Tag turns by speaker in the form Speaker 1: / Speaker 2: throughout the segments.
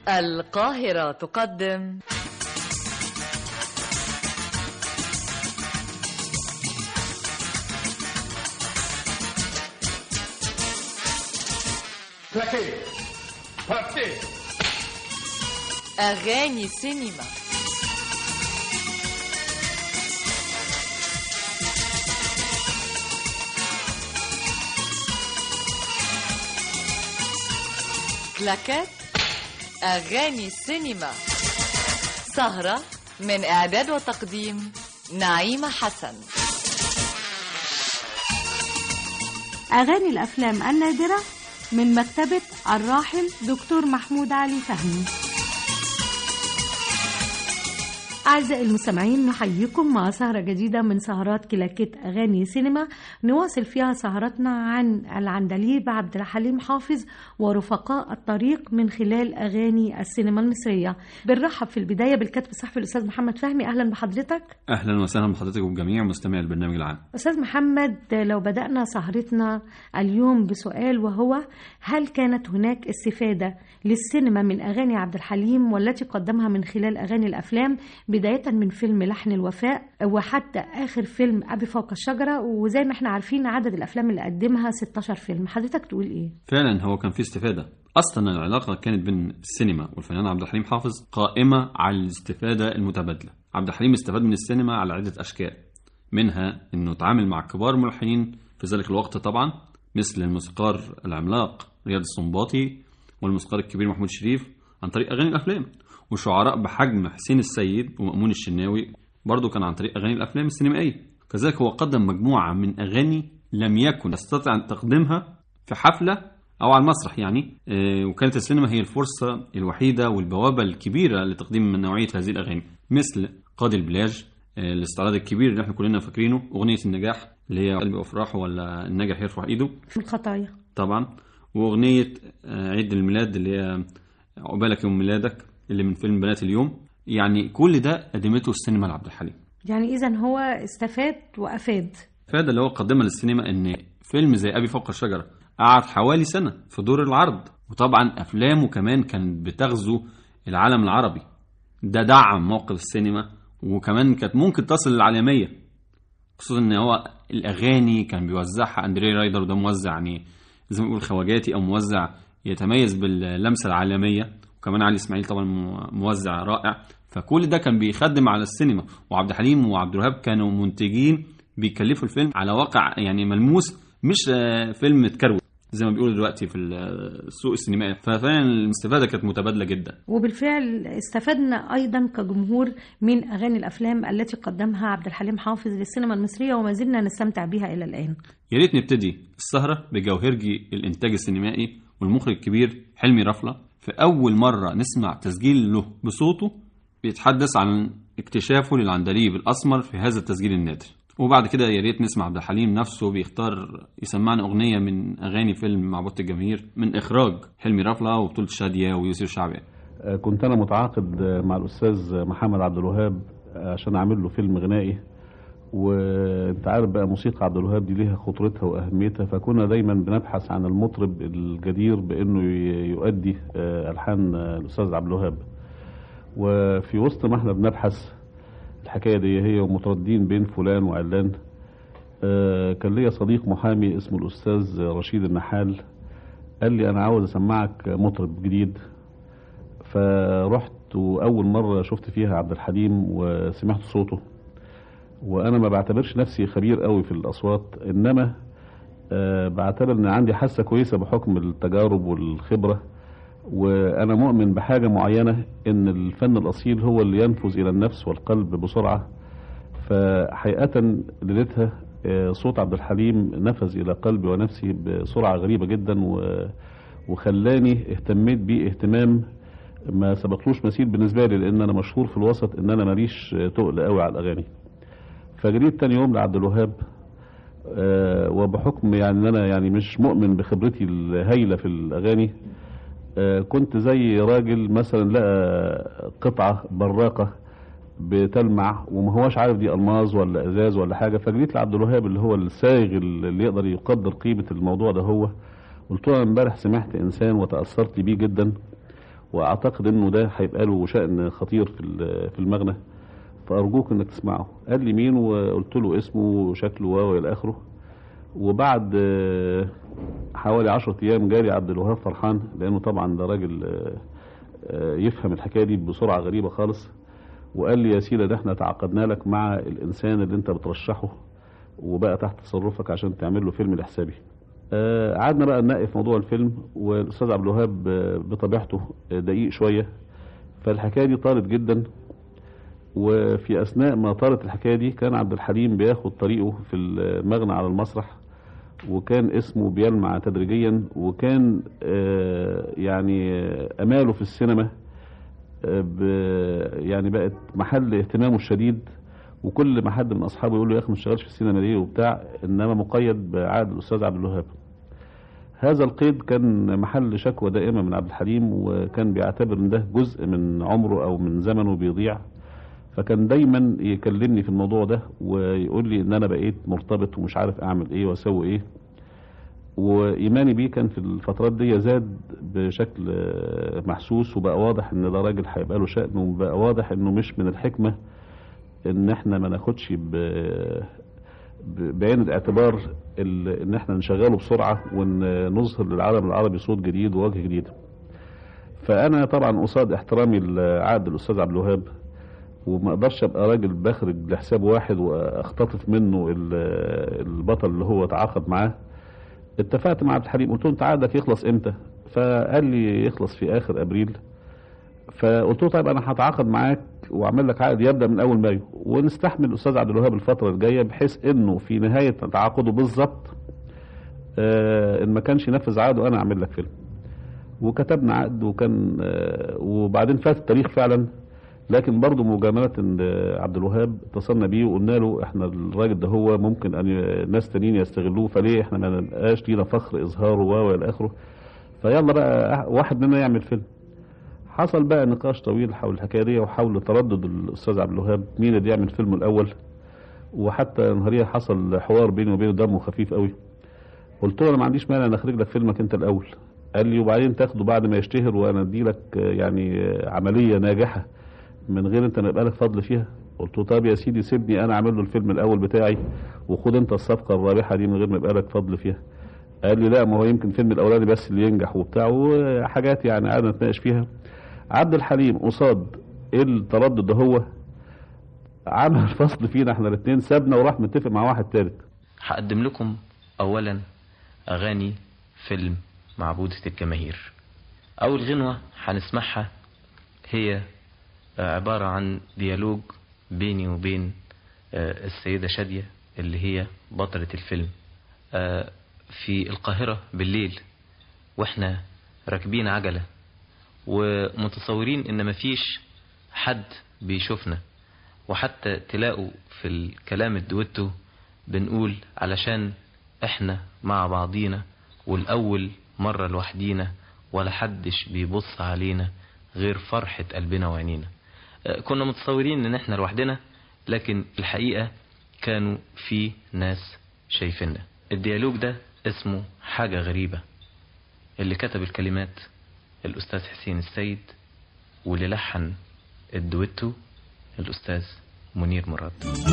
Speaker 1: القاهرة تقدم
Speaker 2: Plaqué Partez
Speaker 1: أغاني سينما كلاكات أغاني سينما سهرة من إعداد وتقديم نعيمة حسن
Speaker 3: أغاني الأفلام النادرة من مكتبة الراحل دكتور محمود علي فهمي أعزائي المستمعين نحييكم مع سهرة جديدة من سهرات كلاكيت أغاني سينما نواصل فيها سهرتنا عن العندليب عبد الحليم حافظ ورفقاء الطريق من خلال أغاني السينما المصرية بنرحب في البداية بالكاتب الصحفي الأستاذ محمد فهمي أهلا بحضرتك
Speaker 4: اهلا وسهلا بحضرتك وبجميع مستمعي البرنامج العام
Speaker 3: أستاذ محمد لو بدأنا سهرتنا اليوم بسؤال وهو هل كانت هناك استفادة للسينما من أغاني عبد الحليم والتي قدمها من خلال أغاني الأفلام بداية من فيلم لحن الوفاء وحتى آخر فيلم أبي فوق الشجرة وزي ما احنا عارفين عدد الأفلام اللي قدمها 16 فيلم حضرتك تقول إيه؟
Speaker 4: فعلا هو كان في استفاده اصلا العلاقه كانت بين السينما والفنان عبد الحليم حافظ قائمه على الاستفاده المتبادله عبد الحليم استفاد من السينما على عده اشكال منها انه تعامل مع كبار ملحنين في ذلك الوقت طبعا مثل الموسيقار العملاق رياض السنباطي والموسيقار الكبير محمود شريف عن طريق اغاني الافلام وشعراء بحجم حسين السيد ومأمون الشناوي برضه كان عن طريق اغاني الافلام السينمائيه كذلك هو قدم مجموعه من اغاني لم يكن يستطيع ان تقديمها في حفله او على المسرح يعني آه، وكانت السينما هي الفرصه الوحيده والبوابه الكبيره لتقديم من نوعيه هذه الاغاني مثل قاضي البلاج آه، الاستعراض الكبير اللي احنا كلنا فاكرينه اغنيه النجاح اللي هي قلبي افراح ولا النجاح يرفع ايده
Speaker 3: في الخطايا
Speaker 4: طبعا واغنيه آه، عيد الميلاد اللي هي عقبالك يوم ميلادك اللي من فيلم بنات اليوم يعني كل ده قدمته السينما لعبد الحليم
Speaker 3: يعني إذا هو استفاد وأفاد
Speaker 4: فده اللي هو قدمها للسينما ان فيلم زي ابي فوق الشجره قعد حوالي سنه في دور العرض وطبعا افلامه كمان كانت بتغزو العالم العربي ده دعم موقف السينما وكمان كانت ممكن تصل للعالميه خصوصا ان هو الاغاني كان بيوزعها اندري رايدر وده موزع يعني زي ما بيقول خواجاتي او موزع يتميز باللمسه العالميه وكمان علي اسماعيل طبعا مو- موزع رائع فكل ده كان بيخدم على السينما وعبد الحليم وعبد الوهاب كانوا منتجين بيكلفوا الفيلم على واقع يعني ملموس مش آه، فيلم اتكروت زي ما بيقولوا دلوقتي في السوق السينمائي ففعلا الاستفاده كانت متبادله جدا
Speaker 3: وبالفعل استفدنا أيضا كجمهور من أغاني الأفلام التي قدمها عبد الحليم حافظ للسينما المصرية وما زلنا نستمتع بها إلى الآن
Speaker 4: يا ريت نبتدي السهرة بجوهرجي الإنتاج السينمائي والمخرج الكبير حلمي رفلة في أول مرة نسمع تسجيل له بصوته بيتحدث عن اكتشافه للعندليب الأسمر في هذا التسجيل النادر وبعد كده يا ريت نسمع عبد الحليم نفسه بيختار يسمعنا أغنية من أغاني فيلم معبودة الجماهير من إخراج حلمي رفلة وبطولة شادية ويوسف شعبي
Speaker 5: آه، كنت انا متعاقد آه، مع الاستاذ محمد عبد الوهاب آه، عشان اعمل له فيلم غنائي وانت عارف بقى موسيقى عبد الوهاب دي ليها خطورتها واهميتها فكنا دايما بنبحث عن المطرب الجدير بانه ي- يؤدي آه، الحان آه، الاستاذ عبد الوهاب وفي وسط ما احنا بنبحث الحكايه دي هي ومتردين بين فلان وعلان آه، كان ليا صديق محامي اسمه الاستاذ رشيد النحال قال لي انا عاوز اسمعك مطرب جديد فرحت واول مره شفت فيها عبد الحليم وسمعت صوته وانا ما بعتبرش نفسي خبير قوي في الاصوات انما آه، بعتبر ان عندي حاسه كويسه بحكم التجارب والخبره وانا مؤمن بحاجه معينه ان الفن الاصيل هو اللي ينفذ الى النفس والقلب بسرعه فحقيقه ليلتها آه، صوت عبد الحليم نفذ الى قلبي ونفسي بسرعه غريبه جدا و- وخلاني اهتميت بيه اهتمام ما سبقلوش مثيل بالنسبه لي لان انا مشهور في الوسط ان انا ماليش تقل قوي على الاغاني فجريت تاني يوم لعبد الوهاب آه، وبحكم يعني ان انا يعني مش مؤمن بخبرتي الهايله في الاغاني آه، كنت زي راجل مثلا لقى قطعه براقه بتلمع وما هوش عارف دي الماظ ولا ازاز ولا حاجه فجريت لعبد الوهاب اللي هو السايغ اللي يقدر يقدر قيمه الموضوع ده هو قلت له أنا امبارح سمعت انسان وتاثرت بيه جدا واعتقد انه ده هيبقى له شأن خطير في ال- في المغنى فارجوك انك تسمعه قال لي مين وقلت له اسمه وشكله و الى اخره وبعد آه، حوالي 10 ايام جالي عبد الوهاب فرحان لانه طبعا ده راجل آه، آه، يفهم الحكايه دي بسرعه غريبه خالص وقال لي يا سيدة ده احنا تعاقدنا لك مع الانسان اللي انت بترشحه وبقى تحت تصرفك عشان تعمل له فيلم لحسابي آه، قعدنا بقى ننقي في موضوع الفيلم والاستاذ عبد الوهاب آه، بطبيعته آه، دقيق شويه فالحكايه دي طالت جدا وفي اثناء ما طارت الحكايه دي كان عبد الحليم بياخد طريقه في المغنى على المسرح وكان اسمه بيلمع تدريجيا وكان آه، يعني آه، اماله في السينما آه، ب- يعني بقت محل اهتمامه الشديد وكل ما حد من اصحابه يقول له يا اخي ما تشتغلش في السينما ليه وبتاع انما مقيد بعقد الاستاذ عبد الوهاب هذا القيد كان محل شكوى دائمه من عبد الحليم وكان بيعتبر ان ده جزء من عمره او من زمنه بيضيع فكان دايما يكلمني في الموضوع ده ويقول لي ان انا بقيت مرتبط ومش عارف اعمل ايه واسوي ايه وايماني بيه كان في الفترات دي زاد بشكل آه، محسوس وبقى واضح ان ده راجل هيبقى له شأن وبقى واضح انه مش من الحكمه ان احنا ما ناخدش ب ب- بعين الاعتبار ال- ان احنا نشغله بسرعه ونظهر للعالم العربي صوت جديد ووجه جديد. فانا طبعا قصاد احترامي لعقد الاستاذ عبد الوهاب وما اقدرش ابقى راجل بخرج لحساب واحد واختطف منه ال- البطل اللي هو تعاقد معاه اتفقت مع عبد الحليم قلت له انت عقدك يخلص امتى فقال لي يخلص في اخر ابريل فقلت له طيب انا هتعاقد معاك واعمل لك عقد يبدا من اول مايو ونستحمل الاستاذ عبد الوهاب الفتره الجايه بحيث انه في نهايه تعاقده بالظبط آه ان ما كانش ينفذ عقده انا اعمل لك فيلم وكتبنا عقد وكان آه وبعدين فات التاريخ فعلا لكن برضه مجامله ان آه، عبد الوهاب اتصلنا بيه وقلنا له احنا الراجل ده هو ممكن ان ي- ناس تانيين يستغلوه فليه احنا ما نبقاش لينا فخر اظهاره و الى اخره فيلا بقى واحد مننا يعمل فيلم حصل بقى نقاش طويل حول الحكايه دي وحول تردد الاستاذ عبد الوهاب مين اللي يعمل فيلمه الاول وحتى نهارية حصل حوار بيني وبينه دمه خفيف قوي قلت له انا ما عنديش مانع ان اخرج لك فيلمك انت الاول قال لي وبعدين تاخده بعد ما يشتهر وانا ادي لك يعني عمليه ناجحه من غير انت ما يبقى لك فضل فيها قلت له طب يا سيدي سيبني انا اعمل له الفيلم الاول بتاعي وخد انت الصفقه الرابحه دي من غير ما يبقى لك فضل فيها قال لي لا ما هو يمكن الفيلم الاولاني بس اللي ينجح وبتاع وحاجات يعني قعدنا نتناقش فيها عبد الحليم قصاد التردد ده هو عمل فصل فينا احنا الاثنين سابنا وراح متفق مع واحد تالت
Speaker 6: هقدم لكم أولا أغاني فيلم معبودة الجماهير أول غنوة هنسمعها هي آه، عبارة عن ديالوج بيني وبين آه، السيدة شادية اللي هي بطلة الفيلم آه، في القاهرة بالليل واحنا راكبين عجلة ومتصورين ان مفيش حد بيشوفنا وحتى تلاقوا في الكلام الدويتو بنقول علشان احنا مع بعضينا والأول مرة لوحدينا ولا حدش بيبص علينا غير فرحة قلبنا وعينينا آه، كنا متصورين ان احنا لوحدنا لكن الحقيقة كانوا في ناس شايفيننا الديالوج ده اسمه حاجة غريبة اللي كتب الكلمات الأستاذ حسين السيد واللي لحن الدويتو الأستاذ منير مراد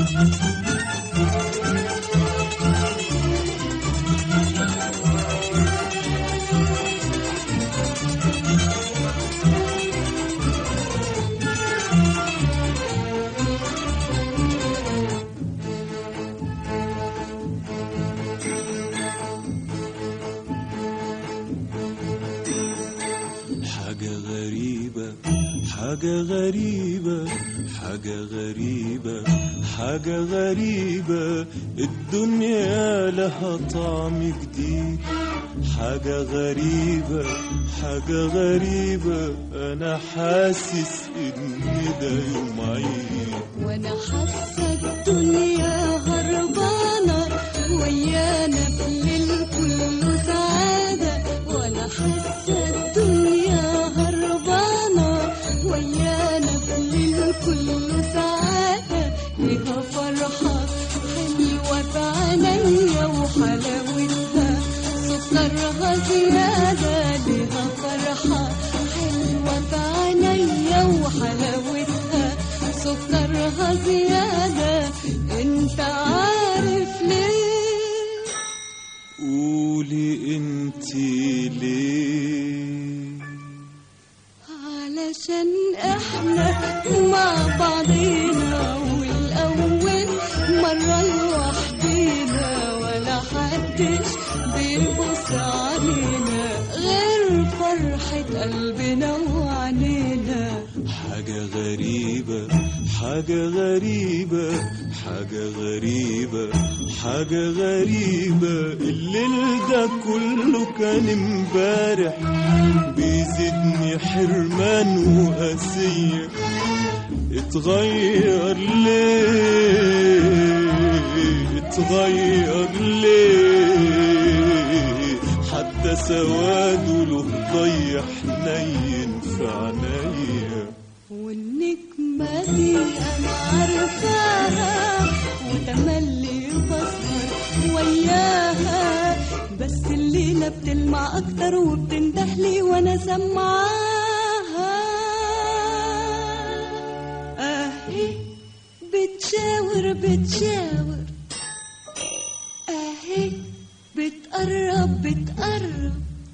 Speaker 7: حاجة غريبة حاجة غريبة حاجة غريبة حاجة غريبة الدنيا لها طعم جديد حاجة غريبة حاجة غريبة أنا حاسس إن ده يوم عيد
Speaker 8: وانا حاسه الدنيا هربانه ويانا بالليل كله سعاده وانا حاسه الدنيا هربانه ويانا بالليل كله سعاده ليها فرحه حلوه في عينيا وحلاوتها سكرها زياده ليها فرحه حلوه في وحلاوتها سكرها زيادة انت عارف ليه
Speaker 7: قولي انت ليه
Speaker 8: علشان احنا مع بعضينا والاول مرة لوحدينا ولا حدش بيبص علينا غير فرحة قلبنا وعنينا
Speaker 7: حاجة غريبة حاجة غريبة حاجة غريبة حاجة غريبة الليل ده كله كان امبارح بيزيدني حرمان وقاسية اتغير ليه اتغير ليه حتى سواده له ضيع حنين في عينيا
Speaker 8: والنجمة دي أنا عارفاها وتملي بسهر وياها بس الليلة بتلمع أكتر وبتندهلي وأنا سمعاها أهي بتشاور بتشاور أهي بتقرب بتقرب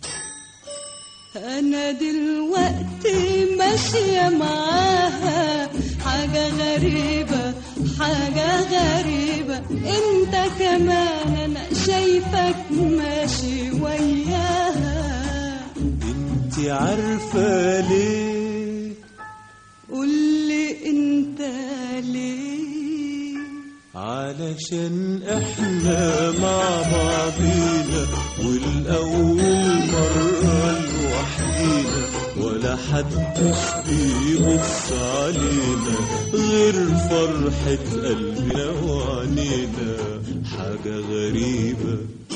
Speaker 8: أنا دلوقتي ماشية معاها حاجة غريبة حاجة غريبة انت كمان انا شايفك ماشي وياها
Speaker 7: انت عارفة ليه
Speaker 8: قولي انت ليه
Speaker 7: علشان احنا مع بعضينا والاول مرة لوحدينا ولا حدش بيبص علينا غير فرحة قلبنا وعنينا حاجة غريبة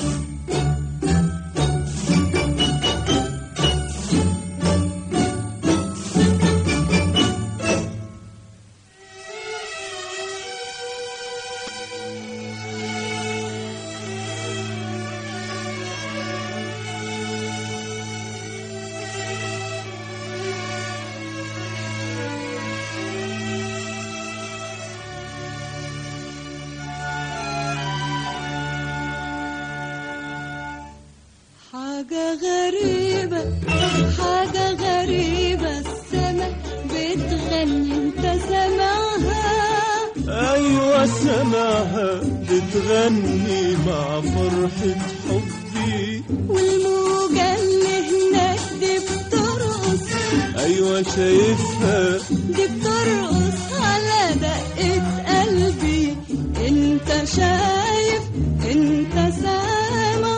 Speaker 8: حاجة غريبة حاجة غريبة السما بتغني انت سامعها
Speaker 7: أيوة سمعها بتغني مع فرحة حبي
Speaker 8: والموجة اللي هناك دي بترقص
Speaker 7: أيوة شايفها
Speaker 8: دي بترقص على دقة قلبي انت شايف انت سامع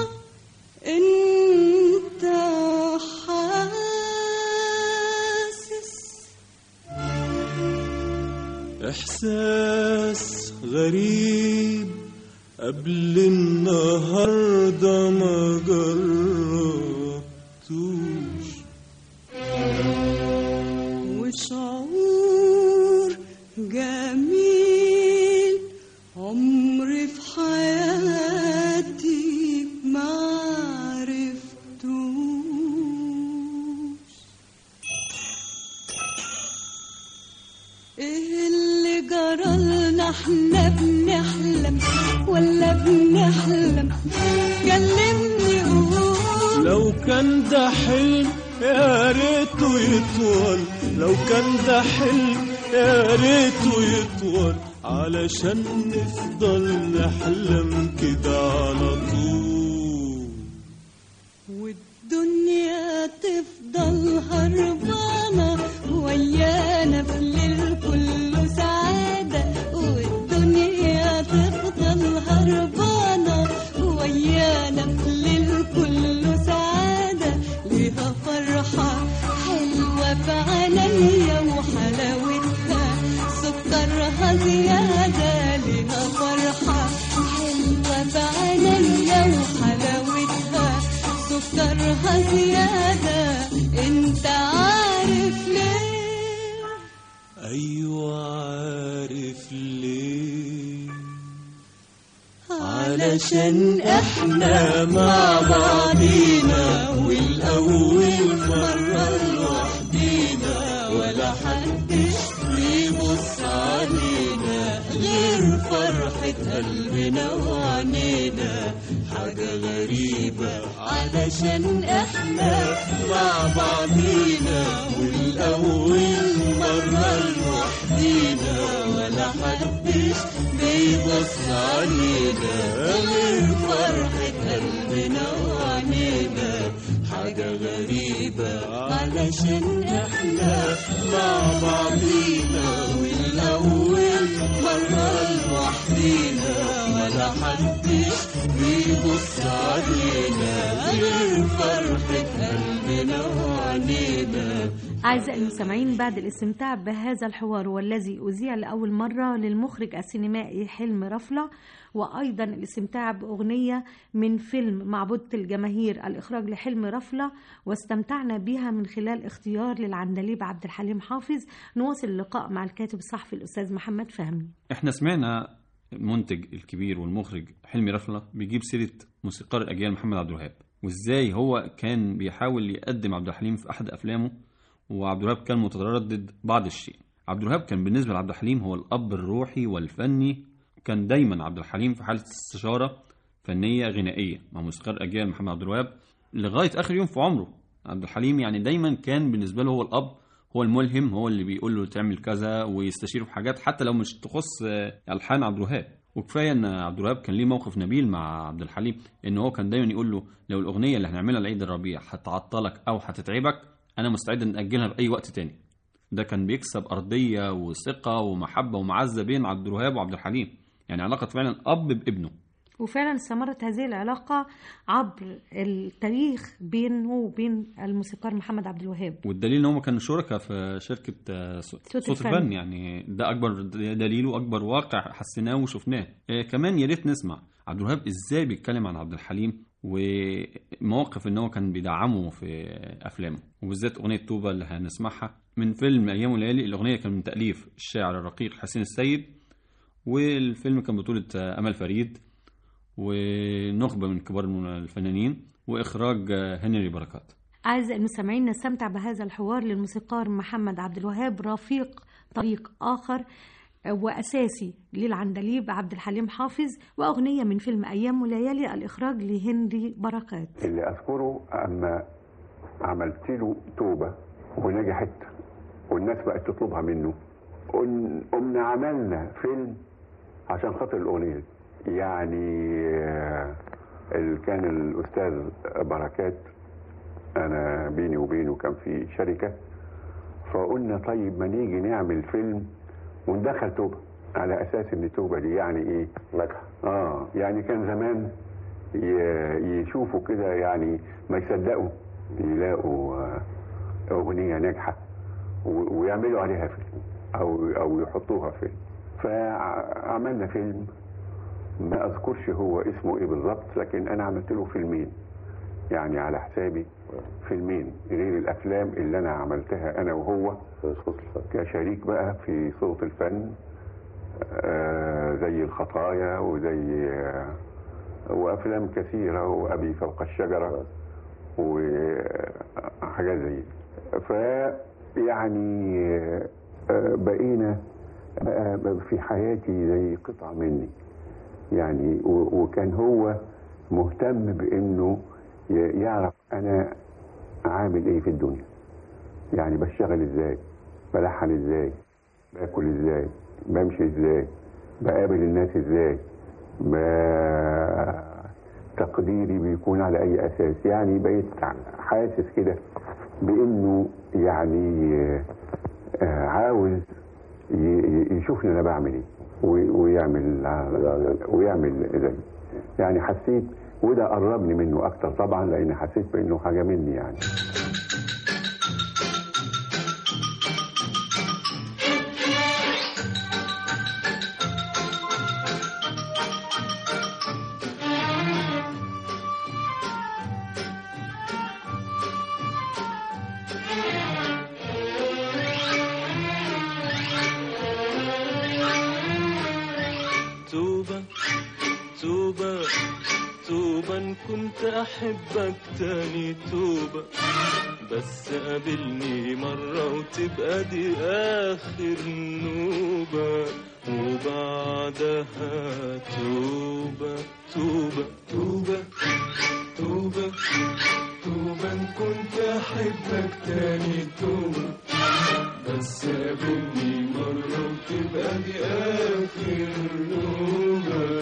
Speaker 8: انت حاسس
Speaker 7: إحساس غريب قبل النهاردة ما جربتوش
Speaker 8: وشعور جميل عمري في حياتي ما عرفتوش ايه اللي جرالنا احنا بنحلم ولا بنحلم كلمني قول
Speaker 7: لو كان ده حلم يا ريته يطول لو كان ده حلم يا ريته يطول علشان نفضل نحلم كده على طول
Speaker 8: والدنيا تفضل هربانة ويانا في الليل كله سعادة والدنيا تفضل هربانة ويانا في الليل كله سعادة ليها فرحة حلوة في عينيا وحلاوتها سكرها زيادة ليها فرحة حلوة في عينيا وحلاوتها سكرها زيادة انت عارف ليه
Speaker 7: أيوة عارف ليه
Speaker 8: علشان احنا مع بعضينا والاول مرة لوحدينا ولا حدش بيبص علينا غير فرحة قلبنا وعنينا حاجة غريبة علشان احنا مع بعضينا والأول مرة لوحدينا ولا حدش بيبص علينا غير فرحة قلبنا وعنينا حاجة غريبة علشان احنا مع بعضينا والأول مرة لوحدينا ولا حدش بيبص علينا غير فرحة قلبنا وعنينا
Speaker 3: أعزائي المستمعين بعد الاستمتاع بهذا الحوار والذي أذيع لأول مرة للمخرج السينمائي حلم رفلة وأيضا الاستمتاع بأغنية من فيلم معبودة الجماهير الإخراج لحلم رفلة واستمتعنا بها من خلال اختيار للعندليب عبد الحليم حافظ نواصل اللقاء مع الكاتب الصحفي الأستاذ محمد فهمي
Speaker 4: احنا سمعنا المنتج الكبير والمخرج حلمي رفلة بيجيب سيرة موسيقار الأجيال محمد عبد الوهاب وازاي هو كان بيحاول يقدم عبد الحليم في أحد أفلامه وعبد الوهاب كان متردد بعض الشيء عبد الوهاب كان بالنسبة لعبد الحليم هو الأب الروحي والفني كان دايما عبد الحليم في حالة استشارة فنية غنائية مع موسيقار أجيال محمد عبد الوهاب لغاية آخر يوم في عمره عبد الحليم يعني دايما كان بالنسبة له هو الأب هو الملهم هو اللي بيقول له تعمل كذا ويستشيره في حاجات حتى لو مش تخص آه، ألحان عبد الوهاب وكفايه ان عبد الوهاب كان ليه موقف نبيل مع عبد الحليم ان هو كان دايما يقول له لو الاغنيه اللي هنعملها لعيد الربيع هتعطلك او هتتعبك انا مستعد ان اجلها باي وقت تاني ده كان بيكسب ارضيه وثقه ومحبه ومعزه بين عبد الوهاب وعبد الحليم يعني علاقه فعلا اب بابنه
Speaker 3: وفعلا استمرت هذه العلاقة عبر التاريخ بينه وبين الموسيقار محمد عبد الوهاب
Speaker 4: والدليل ان هم كانوا شركاء في شركه آه، صوت
Speaker 3: صوت
Speaker 4: صوت
Speaker 3: الفن.
Speaker 4: الفن يعني ده اكبر دليل واكبر واقع حسيناه وشفناه آه، كمان يا ريت نسمع عبد الوهاب ازاي بيتكلم عن عبد الحليم ومواقف ان هو كان بيدعمه في افلامه وبالذات اغنيه توبه اللي هنسمعها من فيلم ايام وليالي الاغنيه كان من تاليف الشاعر الرقيق حسين السيد والفيلم كان بطوله آه، امل فريد ونخبه من كبار الفنانين واخراج آه، هنري بركات
Speaker 3: أعزائي المستمعين نستمتع بهذا الحوار للموسيقار محمد عبد الوهاب رفيق طريق آخر وأساسي للعندليب عبد الحليم حافظ وأغنية من فيلم أيام وليالي الإخراج لهنري بركات
Speaker 9: اللي اذكره اما عملت له توبه ونجحت والناس بقت تطلبها منه قل- قمنا عملنا فيلم عشان خاطر الاغنيه دي يعني آه، اللي كان الاستاذ بركات انا بيني وبينه كان في شركه فقلنا طيب ما نيجي نعمل فيلم وندخل توبه على اساس ان توبه دي يعني ايه نجح اه يعني كان زمان ي- يشوفوا كده يعني ما يصدقوا يلاقوا آه، اغنيه ناجحه و- ويعملوا عليها فيلم او او يحطوها فيلم فعملنا فيلم ما اذكرش هو اسمه ايه بالظبط لكن انا عملت له فيلمين يعني على حسابي فيلمين غير الافلام اللي انا عملتها انا وهو كشريك بقى في صوت الفن آه زي الخطايا وزي آه وافلام كثيره وابي فوق الشجره وحاجات زي دي. ف يعني آه، بقينا بقى في حياتي زي قطعه مني يعني و- وكان هو مهتم بانه ي- يعرف انا عامل ايه في الدنيا يعني بشتغل ازاي بلحن ازاي باكل ازاي بمشي ازاي بقابل الناس ازاي ب- تقديري بيكون على اي اساس يعني بقيت حاسس كده بانه يعني آه، عاوز ي- ي- يشوفني انا بعمل ايه وي- ويعمل ويعمل زي يعني حسيت وده قربني منه اكتر طبعا لان حسيت بانه حاجه مني يعني
Speaker 7: توبة توبة توبة توبة إن كنت أحبك تاني توبة بس قابلني مرة وتبقى دي آخر نوبة وبعدها توبة توبة توبة توبة توبة إن كنت أحبك تاني توبة بس قابلني مرة وتبقى دي آخر نوبة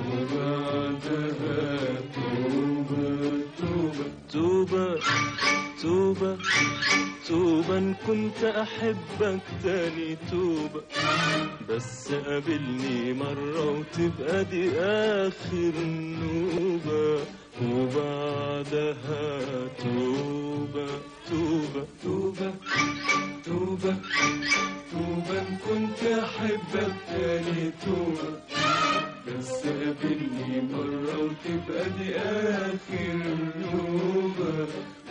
Speaker 7: وبعدها توبة توبة توبة توبة توبة إن كنت أحبك تاني توبة بس قابلني مرة وتبقى دي آخر نوبة وبعدها توبة توبة توبة توبة توبة إن كنت أحبك تاني توبة بس قابلني مرة وتبقى دي آخر نوبة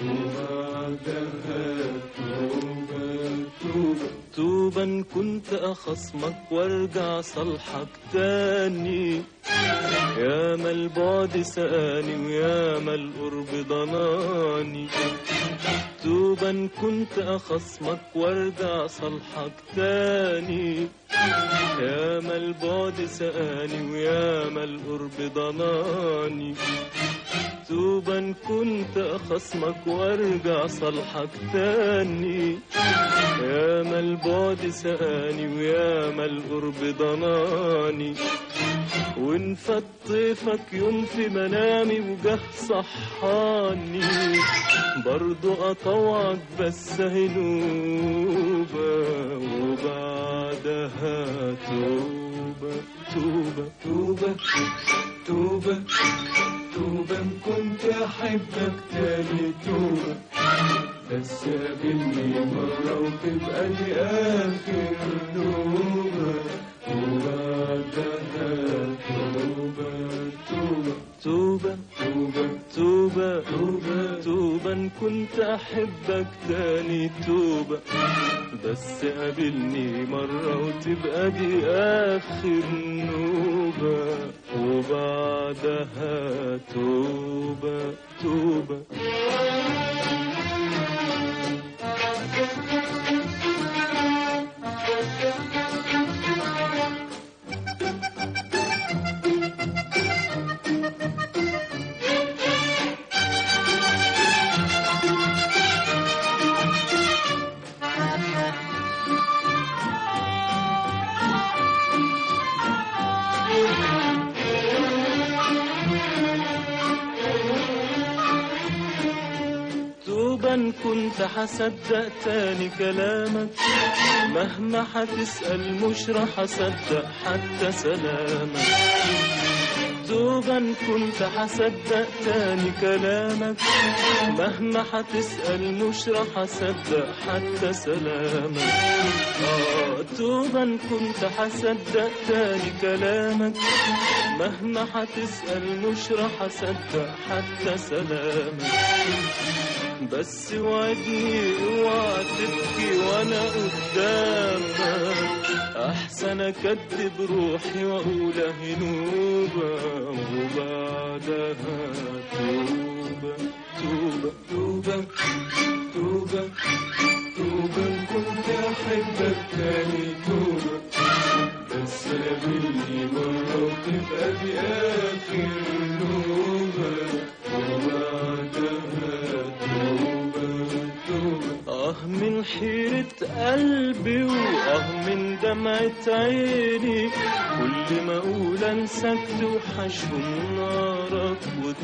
Speaker 7: وبعدها توبة توبة توبة إن كنت أخصمك وارجع صالحك تاني يا ما البعد سقاني ويا ما القرب ضناني توبة إن كنت أخصمك وارجع صالحك تاني يا ما البعد سقاني ويا ما القرب ضناني توبة إن كنت أخصمك وارجع صالحك تاني يا ما البعد سقاني ويا ما القرب ضناني وإن فات طيفك يوم في منامي وجه صحاني برضو أطوعك بس هنوبة وبعدها توبة توبة توبة توبة توبة إن كنت أحبك تاني توبة بس قابلني مرة وتبقى دي آخر نوبة وبعدها توبة توبة توبة توبة توبة توبة توبة إن كنت أحبك تاني توبة بس قابلني مرة وتبقى دي آخر نوبة وبعدها توبة توبة توبة إن كنت حصدق تاني كلامك مهما حتسأل مش راح أصدق حتى سلامك توبة إن كنت حصدق تاني كلامك مهما حتسأل مش راح أصدق حتى سلامك آه توبة إن كنت حصدق تاني كلامك مهما حتسأل مش راح أصدق حتى سلامك بس وعدني اوعى تبكي وانا قدامك احسن اكدب روحي واقول هنوبة وبعدها توبة توبة توبة توبة توبة إن كنت احبك تاني توبة بس قابلني مرة وتبقى دي آخر نوبة وبعدها توبة توبة آه من حيرة قلبي وآه من دمعة عيني كل ما أقول أنساك توحشهم نارك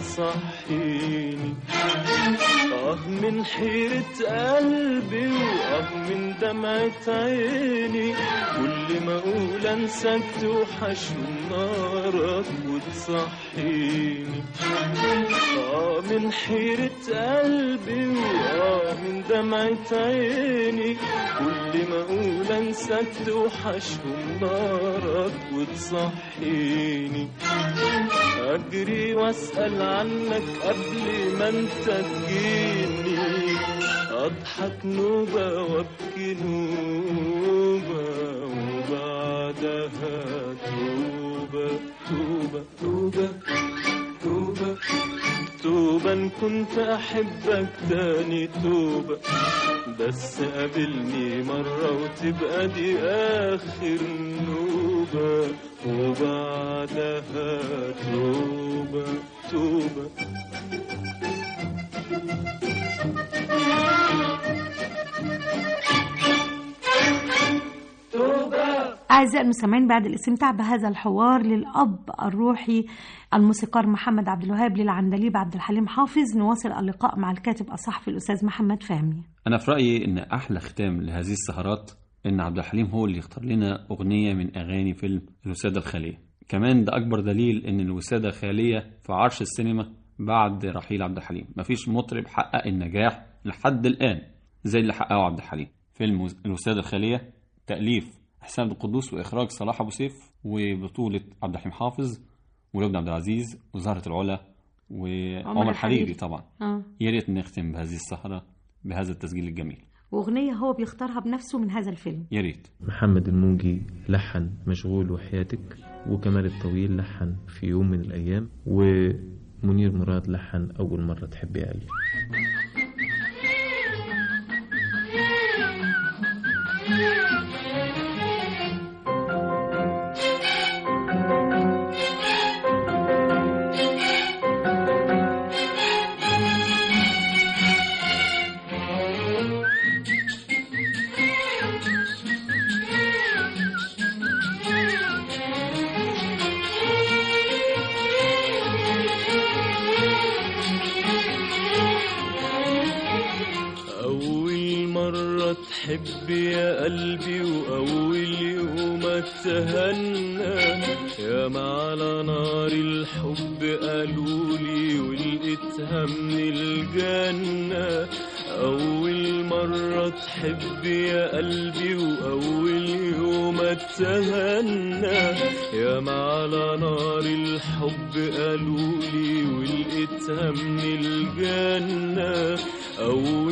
Speaker 7: وتصحيني آه من حيرة قلبي وآه من دمعة عيني كل ما أقول أنساك توحشهم نارك وتصحيني آه من حيرة قلبي وآه من دمعة عيني كل ما أقول أنساك توحشهم نارك وتصحيني أجري وأسأل عنك قبل ما أنت تجيني أضحك نوبة وأبكي نوبة وبعدها توبة توبة توبة توبة توبة إن كنت أحبك تاني توبة بس قابلني مرة وتبقى دي آخر نوبة وبعدها توبة توبة
Speaker 3: أعزائي المستمعين بعد الاستمتاع بهذا الحوار للأب الروحي الموسيقار محمد عبد الوهاب للعندليب عبد الحليم حافظ نواصل اللقاء مع الكاتب الصحفي الأستاذ محمد فهمي
Speaker 4: أنا في رأيي إن أحلى ختام لهذه السهرات إن عبد الحليم هو اللي يختار لنا أغنية من أغاني فيلم الوسادة الخالية كمان ده أكبر دليل إن الوسادة خالية في عرش السينما بعد رحيل عبد الحليم مفيش مطرب حقق النجاح لحد الآن زي اللي حققه عبد الحليم فيلم الوسادة الخالية تأليف حسام عبد القدوس وإخراج صلاح أبو سيف وبطولة عبد الحليم حافظ ولبنى عبد العزيز وزهرة العلا وعمر
Speaker 3: الحريري.
Speaker 4: حريري طبعا
Speaker 3: آه.
Speaker 4: يا ريت نختم بهذه السهرة بهذا التسجيل الجميل
Speaker 3: وأغنية هو بيختارها بنفسه من هذا الفيلم
Speaker 4: يا ريت
Speaker 6: محمد الموجي لحن مشغول وحياتك وكمال الطويل لحن في يوم من الأيام ومنير مراد لحن أول مرة تحبي يا قلبي
Speaker 7: أول مرة تحب يا قلبي وأول يوم اتهنى يا ما على نار الحب قالولي ولقيتها من الجنة أول مرة تحب يا قلبي وأول يوم اتهنى يا ما على نار الحب قالولي ولقيتها من الجنة أول